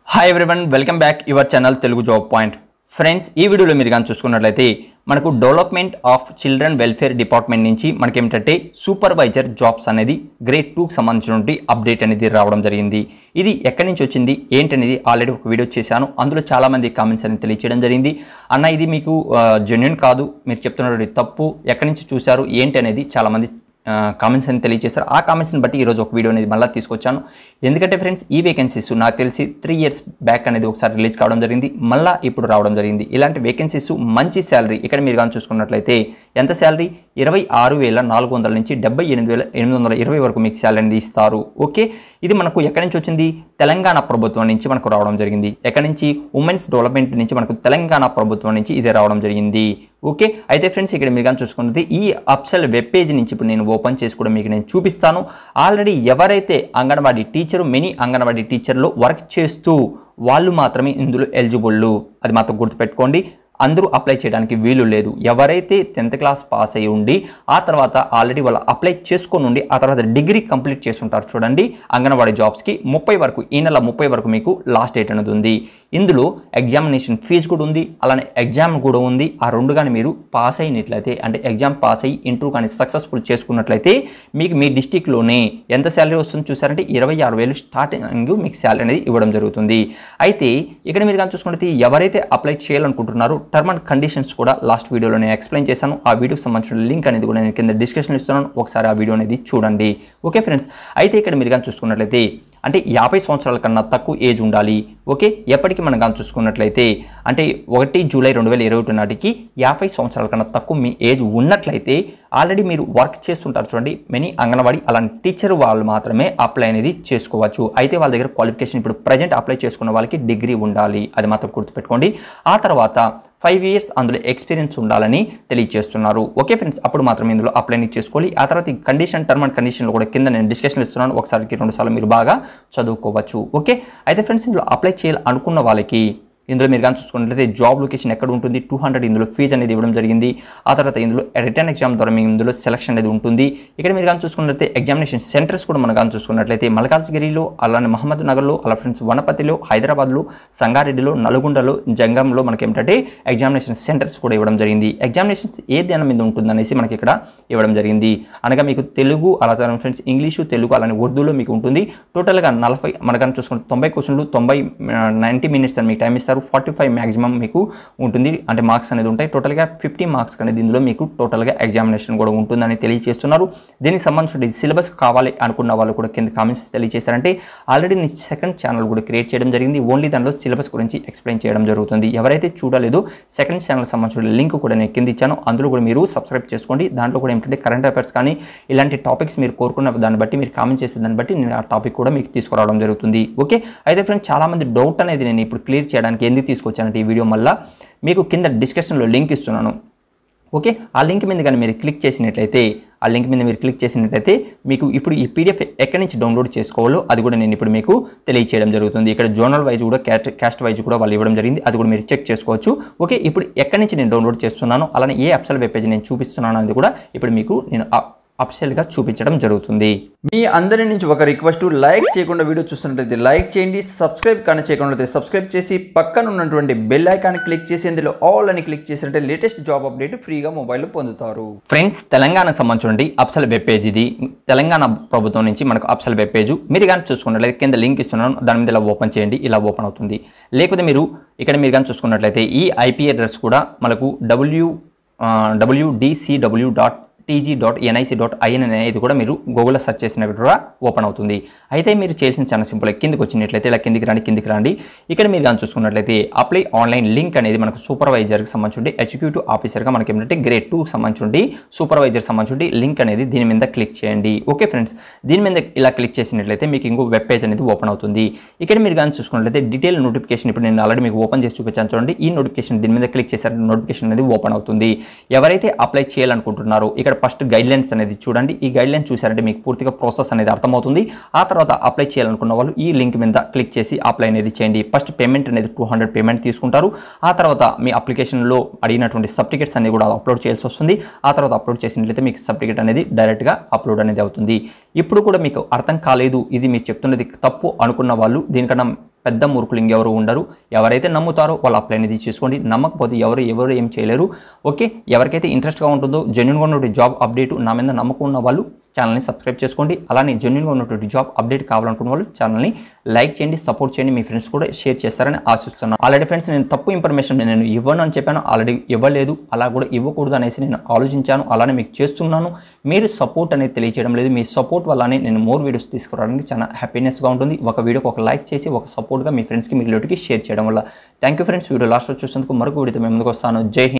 hi everyone welcome back your channel Telugu job point friends ఈ వీడియోలో మీరు కానీ చూసుకున్నట్లయితే మనకు development of children welfare department నుంచి మనకి ఏమిటంటే సూపర్వైజర్ జాబ్స్ అనేది గ్రేడ్ టూకి సంబంధించినటువంటి అప్డేట్ అనేది రావడం జరిగింది ఇది ఎక్కడి నుంచి వచ్చింది ఏంటనేది ఆల్రెడీ ఒక వీడియో చేశాను అందులో చాలామంది కామెంట్స్ అనేది తెలియచేయడం జరిగింది అన్న ఇది మీకు జెన్యున్ కాదు మీరు చెప్తున్నటువంటి తప్పు ఎక్కడి నుంచి చూశారు ఏంటి అనేది చాలామంది కామెంట్స్ అని తెలియజేశారు ఆ కామెంట్స్ని బట్టి ఈరోజు ఒక వీడియో అనేది మళ్ళీ తీసుకొచ్చాను ఎందుకంటే ఫ్రెండ్స్ ఈ వేకెన్సీస్ నాకు తెలిసి త్రీ ఇయర్స్ బ్యాక్ అనేది ఒకసారి రిలీజ్ కావడం జరిగింది మళ్ళీ ఇప్పుడు రావడం జరిగింది ఇలాంటి వేకెన్సీస్ మంచి శాలరీ ఇక్కడ మీరు కానీ చూసుకున్నట్లయితే ఎంత శాలరీ ఇరవై ఆరు వేల నాలుగు వందల నుంచి డెబ్బై ఎనిమిది వేల ఎనిమిది వందల ఇరవై వరకు మీకు శాలరీ అనేది ఇస్తారు ఓకే ఇది మనకు ఎక్కడి నుంచి వచ్చింది తెలంగాణ ప్రభుత్వం నుంచి మనకు రావడం జరిగింది ఎక్కడి నుంచి ఉమెన్స్ డెవలప్మెంట్ నుంచి మనకు తెలంగాణ ప్రభుత్వం నుంచి ఇది రావడం జరిగింది ఓకే అయితే ఫ్రెండ్స్ ఇక్కడ మీరు కానీ చూసుకున్నది ఈ అప్సెల్ వెబ్ పేజ్ నుంచి ఇప్పుడు నేను ఓపెన్ చేసి కూడా మీకు నేను చూపిస్తాను ఆల్రెడీ ఎవరైతే అంగన్వాడీ టీచరు మినీ అంగన్వాడీ టీచర్లో వర్క్ చేస్తూ వాళ్ళు మాత్రమే ఇందులో ఎలిజిబుల్ అది మాత్రం గుర్తుపెట్టుకోండి అందరూ అప్లై చేయడానికి వీలు లేదు ఎవరైతే టెన్త్ క్లాస్ పాస్ అయి ఉండి ఆ తర్వాత ఆల్రెడీ వాళ్ళు అప్లై చేసుకొని ఉండి ఆ తర్వాత డిగ్రీ కంప్లీట్ చేస్తుంటారు చూడండి అంగన్వాడీ జాబ్స్కి ముప్పై వరకు ఈ నెల ముప్పై వరకు మీకు లాస్ట్ డేట్ అనేది ఉంది ఇందులో ఎగ్జామినేషన్ ఫీజు కూడా ఉంది అలానే ఎగ్జామ్ కూడా ఉంది ఆ రెండు కానీ మీరు పాస్ అయినట్లయితే అంటే ఎగ్జామ్ పాస్ అయ్యి ఇంటర్వ్యూ కానీ సక్సెస్ఫుల్ చేసుకున్నట్లయితే మీకు మీ డిస్టిక్లోనే ఎంత శాలరీ వస్తుందో చూసారంటే ఇరవై ఆరు వేలు స్టార్టింగ్ మీకు శాలరీ అనేది ఇవ్వడం జరుగుతుంది అయితే ఇక్కడ మీరు కానీ చూసుకుంటే ఎవరైతే అప్లై చేయాలనుకుంటున్నారో టర్మ్ అండ్ కండిషన్స్ కూడా లాస్ట్ వీడియోలో నేను ఎక్స్ప్లెయిన్ చేశాను ఆ వీడియోకి సంబంధించిన లింక్ అనేది కూడా నేను కింద డిస్క్రిప్షన్ ఇస్తున్నాను ఒకసారి ఆ వీడియో అనేది చూడండి ఓకే ఫ్రెండ్స్ అయితే ఇక్కడ మీరు కానీ చూసుకున్నట్లయితే అంటే యాభై సంవత్సరాల కన్నా తక్కువ ఏజ్ ఉండాలి ఓకే ఎప్పటికీ మనం కానీ చూసుకున్నట్లయితే అంటే ఒకటి జూలై రెండు వేల ఇరవై ఒకటి నాటికి యాభై సంవత్సరాల కన్నా తక్కువ మీ ఏజ్ ఉన్నట్లయితే ఆల్రెడీ మీరు వర్క్ చేస్తుంటారు చూడండి మెనీ అంగన్వాడీ అలాంటి టీచర్ వాళ్ళు మాత్రమే అప్లై అనేది చేసుకోవచ్చు అయితే వాళ్ళ దగ్గర క్వాలిఫికేషన్ ఇప్పుడు ప్రజెంట్ అప్లై చేసుకున్న వాళ్ళకి డిగ్రీ ఉండాలి అది మాత్రం గుర్తుపెట్టుకోండి ఆ తర్వాత ఫైవ్ ఇయర్స్ అందులో ఎక్స్పీరియన్స్ ఉండాలని తెలియజేస్తున్నారు ఓకే ఫ్రెండ్స్ అప్పుడు మాత్రం ఇందులో అప్లై చేసుకోవాలి ఆ తర్వాత ఈ కండిషన్ టర్మ్ అండ్ కండిషన్లో కూడా కింద నేను డిస్కషన్ ఇస్తున్నాను ఒకసారికి రెండు సార్లు మీరు బాగా చదువుకోవచ్చు ఓకే అయితే ఫ్రెండ్స్ ఇందులో అప్లై చేయాలి అనుకున్న వాళ్ళకి ఇందులో మీరు కానీ చూసుకున్నట్లయితే జాబ్ లొకేషన్ ఎక్కడ ఉంటుంది టూ హండ్రెడ్ ఇందులో ఫీజు అనేది ఇవ్వడం జరిగింది ఆ తర్వాత ఇందులో రిటర్న్ ఎగ్జామ్ ద్వారా మీకు ఇందులో సెలక్షన్ అనేది ఉంటుంది ఇక్కడ మీరు కానీ చూసుకున్నట్లయితే ఎగ్జామినేషన్ సెంటర్స్ కూడా మనం కానీ చూసుకున్నట్లయితే మల్కాజ్గిరిలో అలానే మహమ్మద్ నగర్లో అలా ఫ్రెండ్స్ వనపతిలో హైదరాబాద్లో సంగారెడ్డిలో నల్గొండలో జంగంలో మనకి ఏమిటంటే ఎగ్జామినేషన్ సెంటర్స్ కూడా ఇవ్వడం జరిగింది ఎగ్జామినేషన్స్ ఏ ధ్యానం మీద ఉంటుందనేసి మనకి ఇక్కడ ఇవ్వడం జరిగింది అనగా మీకు తెలుగు అలా ఫ్రెండ్స్ ఇంగ్లీషు తెలుగు అలానే ఉర్దూలో మీకు ఉంటుంది టోటల్గా నలభై మనకని చూసుకుంటే తొంభై క్వశ్చన్లు తొంభై నైంటీ మినిట్స్ అని మీకు టైం ఇస్తారు ఫార్టీ ఫైవ్ మ్యాక్సిమం మీకు ఉంటుంది అంటే మార్క్స్ అనేది ఉంటాయి టోటల్గా ఫిఫ్టీ మార్క్స్ అనేది ఇందులో మీకు టోటల్గా ఎగ్జామినేషన్ కూడా ఉంటుందని తెలియజేస్తున్నారు దీనికి సంబంధించిన సిలబస్ కావాలి అనుకున్న వాళ్ళు కూడా కింద కామెంట్స్ తెలియజేశారంటే ఆల్రెడీ నేను సెకండ్ ఛానల్ కూడా క్రియేట్ చేయడం జరిగింది ఓన్లీ దానిలో సిలబస్ గురించి ఎక్స్ప్లెయిన్ చేయడం జరుగుతుంది ఎవరైతే చూడలేదో సెకండ్ ఛానల్ సంబంధించిన లింక్ కూడా నేను కింద ఇచ్చాను అందులో కూడా మీరు సబ్స్క్రైబ్ చేసుకోండి దాంట్లో కూడా ఏంటంటే కరెంట్ అఫైర్స్ కానీ ఇలాంటి టాపిక్స్ మీరు కోరుకున్న దాన్ని బట్టి మీరు కామెంట్ చేసే దాన్ని బట్టి నేను ఆ టాపిక్ కూడా మీకు తీసుకురావడం జరుగుతుంది ఓకే అయితే ఫ్రెండ్స్ చాలామంది డౌట్ అనేది నేను ఇప్పుడు క్లియర్ చేయడానికి ఎందుకు తీసుకొచ్చానంటే ఈ వీడియో మళ్ళీ మీకు కింద డిస్క్రిప్షన్లో లింక్ ఇస్తున్నాను ఓకే ఆ లింక్ మీద కానీ మీరు క్లిక్ చేసినట్లయితే ఆ లింక్ మీద మీరు క్లిక్ చేసినట్లయితే మీకు ఇప్పుడు ఈ పీడిఎఫ్ ఎక్కడి నుంచి డౌన్లోడ్ చేసుకోవాలో అది కూడా నేను ఇప్పుడు మీకు తెలియచేయడం జరుగుతుంది ఇక్కడ జోనల్ వైజ్ కూడా క్యాస్ట్ క్యాస్ట్ వైజ్ కూడా వాళ్ళు ఇవ్వడం జరిగింది అది కూడా మీరు చెక్ చేసుకోవచ్చు ఓకే ఇప్పుడు ఎక్కడి నుంచి నేను డౌన్లోడ్ చేస్తున్నాను అలానే ఏ అప్సల్ వెబ్ పేజ్ నేను చూపిస్తున్నాను అనేది కూడా ఇప్పుడు మీకు నేను అఫిషియల్గా చూపించడం జరుగుతుంది మీ అందరి నుంచి ఒక రిక్వెస్ట్ లైక్ చేయకుండా వీడియో చూస్తున్నట్లయితే లైక్ చేయండి సబ్స్క్రైబ్ కానీ చేయకుండా సబ్స్క్రైబ్ చేసి పక్కన ఉన్నటువంటి బెల్ ఐకాన్ క్లిక్ చేసి ఇందులో ఆల్ అని క్లిక్ చేసినట్టే లేటెస్ట్ జాబ్ అప్డేట్ ఫ్రీగా మొబైల్లో పొందుతారు ఫ్రెండ్స్ తెలంగాణ సంబంధించి అప్సల్ వెబ్ పేజ్ ఇది తెలంగాణ ప్రభుత్వం నుంచి మనకు అప్సల్ వెబ్ పేజ్ మీరు కానీ చూసుకున్నట్లయితే కింద లింక్ ఇస్తున్నాను దాని మీద ఇలా ఓపెన్ చేయండి ఇలా ఓపెన్ అవుతుంది లేకపోతే మీరు ఇక్కడ మీరు కానీ చూసుకున్నట్లయితే ఈ ఐపీ అడ్రస్ కూడా మనకు W W D C W dot T G dot N I C dot I N అనేది కూడా మీరు గూగుల్లో సెర్చ్ చేసినప్పుడు కూడా ఓపెన్ అవుతుంది అయితే మీరు చేయాల్సిన చాలా సింపుల్ కిందికి వచ్చినట్లయితే ఇలా కిందికి రండి కిందికి రండి ఇక్కడ మీరు కానీ చూసుకున్నట్లయితే అప్లై ఆన్లైన్ లింక్ అనేది మనకు సూపర్వైజర్కి సంబంధించి ఎగ్జిక్యూటివ్ ఆఫీసర్గా మనకి ఏంటంటే గ్రేడ్ టూ సంబంధించి సూపర్వైజర్ సంబంధించి లింక్ అనేది దీని మీద క్లిక్ చేయండి ఓకే ఫ్రెండ్స్ దీని మీద ఇలా క్లిక్ చేసినట్లయితే మీకు ఇంకో వెబ్ పేజ్ అనేది ఓపెన్ అవుతుంది ఇక్కడ మీరు కానీ చూసుకున్నట్లయితే డీటెయిల్ నోటిఫికేషన్ ఇప్పుడు నేను ఆల్రెడీ మీకు ఓపెన్ చేసి చూపించాను చూడండి ఈ నోటిఫికేషన్ దీని మీద క్లిక్ చేశారు నోటిఫికేషన్ అనేది ఓపెన్ అవుతుంది ఎవరైతే అప్లై చేయాలనుకుంటున్నారో ఇక్కడ ఫస్ట్ గైడ్ లైన్స్ అనేది చూడండి ఈ గైడ్ లైన్ చూసారంటే మీకు పూర్తిగా ప్రాసెస్ అనేది అర్థమవుతుంది ఆ తర్వాత అప్లై చేయాలనుకున్న వాళ్ళు ఈ లింక్ మీద క్లిక్ చేసి అప్లై అనేది చేయండి ఫస్ట్ పేమెంట్ అనేది టూ హండ్రెడ్ పేమెంట్ తీసుకుంటారు ఆ తర్వాత మీ అప్లికేషన్లో అడిగినటువంటి సర్టిఫికేట్స్ అనేది కూడా అప్లోడ్ చేయాల్సి వస్తుంది ఆ తర్వాత అప్లోడ్ చేసినట్లయితే మీకు సర్టిఫికేట్ అనేది డైరెక్ట్గా అప్లోడ్ అనేది అవుతుంది ఇప్పుడు కూడా మీకు అర్థం కాలేదు ఇది మీరు చెప్తున్నది తప్పు అనుకున్న వాళ్ళు దీనికన్నా పెద్ద మూర్ఖులు ఇంకెవరు ఉండరు ఎవరైతే నమ్ముతారో వాళ్ళు అప్లై అనేది చేసుకోండి నమ్మకపోతే ఎవరు ఎవరు ఏం చేయలేరు ఓకే ఎవరికైతే ఇంట్రెస్ట్గా ఉంటుందో జెన్యున్గా ఉన్నటువంటి జాబ్ అప్డేట్ నా మీద నమ్మకం ఉన్న వాళ్ళు ఛానల్ని సబ్స్క్రైబ్ చేసుకోండి అలానే జెన్యున్గా ఉన్నటువంటి జాబ్ అప్డేట్ కావాలనుకున్న వాళ్ళు ఛానల్ని లైక్ చేయండి సపోర్ట్ చేయండి మీ ఫ్రెండ్స్ కూడా షేర్ చేస్తారని ఆశిస్తున్నాను ఆల్రెడీ ఫ్రెండ్స్ నేను తప్పు ఇన్ఫర్మేషన్ నేను ఇవ్వను అని చెప్పాను ఆల్రెడీ ఇవ్వలేదు అలా కూడా ఇవ్వకూడదు అనేసి నేను ఆలోచించాను అలానే మీకు చేస్తున్నాను మీరు సపోర్ట్ అనేది తెలియజేయడం లేదు మీ సపోర్ట్ వల్లనే నేను మోర్ వీడియోస్ తీసుకురావడానికి చాలా హ్యాపీనెస్గా ఉంటుంది ఒక వీడియోకి ఒక లైక్ చేసి ఒక సపోర్ట్గా మీ ఫ్రెండ్స్కి మీ రిలేటివ్కి షేర్ చేయడం వల్ల thank you friends video last చూసేందుకు మరొక వీడియోతో మేము ముందుకు వస్తాను జై హింద్